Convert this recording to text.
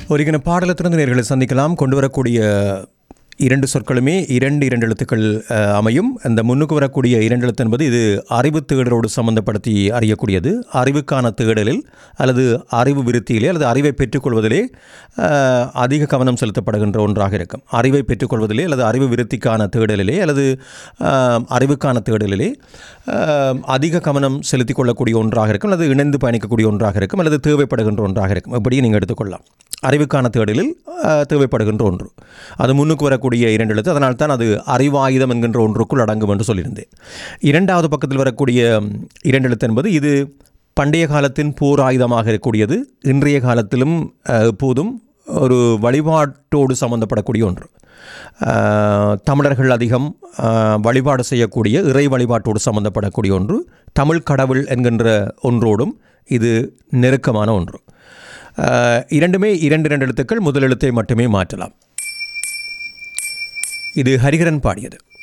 ஒரு பாடலத்திலிருந்து நேர்களை சந்திக்கலாம் கொண்டு வரக்கூடிய இரண்டு சொற்களுமே இரண்டு இரண்டு எழுத்துக்கள் அஹ், அமையும் அந்த முன்னுக்கு வரக்கூடிய இரண்டு எழுத்து என்பது இது அறிவு தேடலோடு சம்பந்தப்படுத்தி அறியக்கூடியது அறிவுக்கான தேடலில் அல்லது அறிவு விருத்தியிலே அல்லது அறிவை பெற்றுக்கொள்வதிலே அஹ், அதிக கவனம் செலுத்தப்படுகின்ற ஒன்றாக இருக்கும் அறிவை பெற்றுக்கொள்வதிலே அல்லது அறிவு விருத்திக்கான தேடலிலே அல்லது அஹ், அறிவுக்கான தேடலிலே அஹ், அதிக கவனம் செலுத்திக் கொள்ளக்கூடிய ஒன்றாக இருக்கும் அல்லது இணைந்து பயணிக்கக்கூடிய ஒன்றாக இருக்கும் அல்லது தேவைப்படுகின்ற ஒன்றாக இருக்கும் இப்படி நீங்கள் எடுத்துக்கொள்ளலாம் அறிவுக்கான தேடலில் அஹ், தேவைப்படுகின்ற ஒன்று அது முன்னுக்கு வரக்கூடிய இரண்டு எழுத்து அதனால் தான் அது அறிவாயுதம் என்கின்ற ஒன்றுக்குள் அடங்கும் என்று சொல்லியிருந்தேன் இரண்டாவது பக்கத்தில் வரக்கூடிய ம், இரண்டு எழுத்து என்பது இது பண்டைய காலத்தின் போர் ஆயுதமாக இருக்கக்கூடியது இன்றைய காலத்திலும் அஹ், எப்போதும் ஒரு வழிபாட்டோடு சம்பந்தப்படக்கூடிய ஒன்று அஹ், தமிழர்கள் அதிகம் அஹ், வழிபாடு செய்யக்கூடிய இறை வழிபாட்டோடு சம்பந்தப்படக்கூடிய ஒன்று தமிழ் கடவுள் என்கின்ற ஒன்றோடும் இது நெருக்கமான ஒன்று அஹ், இரண்டுமே இரண்டு இரண்டு எழுத்துக்கள் முதல் எழுத்தை மட்டுமே மாற்றலாம் இது ஹரிஹரன் பாடியது